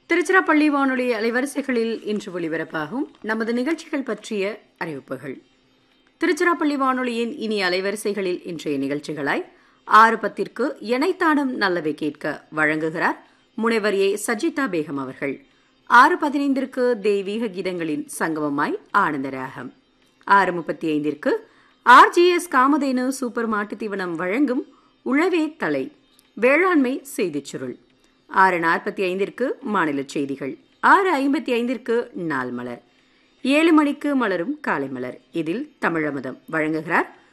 திருச்சிராப்பள்ளி வானொலி அலைவரிசைகளில் இன்று ஒலிபரப்பாகும் நமது நிகழ்ச்சிகள் பற்றிய அறிவிப்புகள் திருச்சிராப்பள்ளி வானொலியின் இனி அலைவரிசைகளில் இன்றைய நிகழ்ச்சிகளாய் ஆறு பத்திற்கு எனைத்தாடும் நல்லவை கேட்க வழங்குகிறார் முனைவர் ஏ சஜிதா பேகம் அவர்கள் ஆறு பதினைந்திற்கு தெய்வீக கீதங்களின் சங்கமமாய் ஆனந்தராகம் ஆறு முப்பத்தி ஐந்திற்கு ஆர்ஜிஎஸ் காமதேனு சூப்பர் மாட்டுத் தீவனம் வழங்கும் உழவே தலை வேளாண்மை செய்திச் சுருள் ஆறு நாற்பத்தி ஐந்திற்கு மாநில செய்திகள் ஆறு ஐம்பத்தி ஐந்திற்கு நாள் மலர் ஏழு மணிக்கு மலரும் காலை மலர் இதில் தமிழமுதம் வழங்குகிறார்